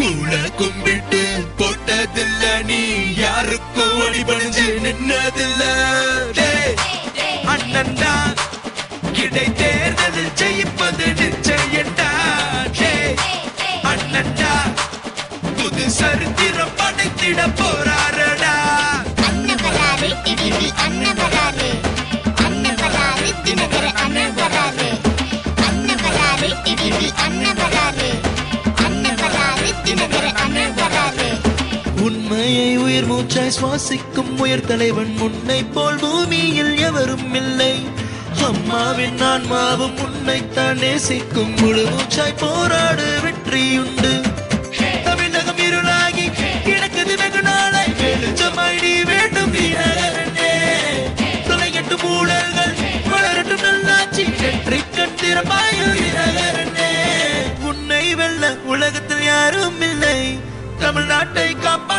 மூள கும்பிட்டு போட்டதில்ல நீ யாருக்கும் ஒளிபணிஞ்சு நின்னதில்ல டேய், அண்ணன்டா இடை தேர்தலில் ஜெயிப்பது நிச்சயண்டா டேய், அண்ணன்டா புது சரித்திரம் படைத்திட போறாரடா அண்ணன் வராரு டிடிவி அண்ணன் வராரு அண்ணன் வராரு தினகர அண்ணன் வராரு அண்ணன் வராரு டிடிவி அண்ணன் வராரு அண்ணன் வராரு தினகர அண்ணன் வராரு உண்மையை உயிர் மூச்சாய் சுவாசிக்கும் உயர் தலைவன் முன்னை போல் பூமியில் எவரும் இல்லை அம்மாவின் ஆன்மாவும் உன்னைத்தான் நேசிக்கும் முழு மூச்சாய் போராடு வெற்றியுண்டு தமிழகம் இருளாகி கிடக்குது வெகு நாளாய் வெளிச்சமாய் நீ வேண்டும் வீரனே தொலைகட்டும் ஊழல்கள் வளரட்டும் நல்லாட்சி வெற்றி கட்டிரமாய் வீரனே உன்னை வெல்ல உலகத்தில் யாரும் இல்லை தமிழ்நாட்டை காப்பா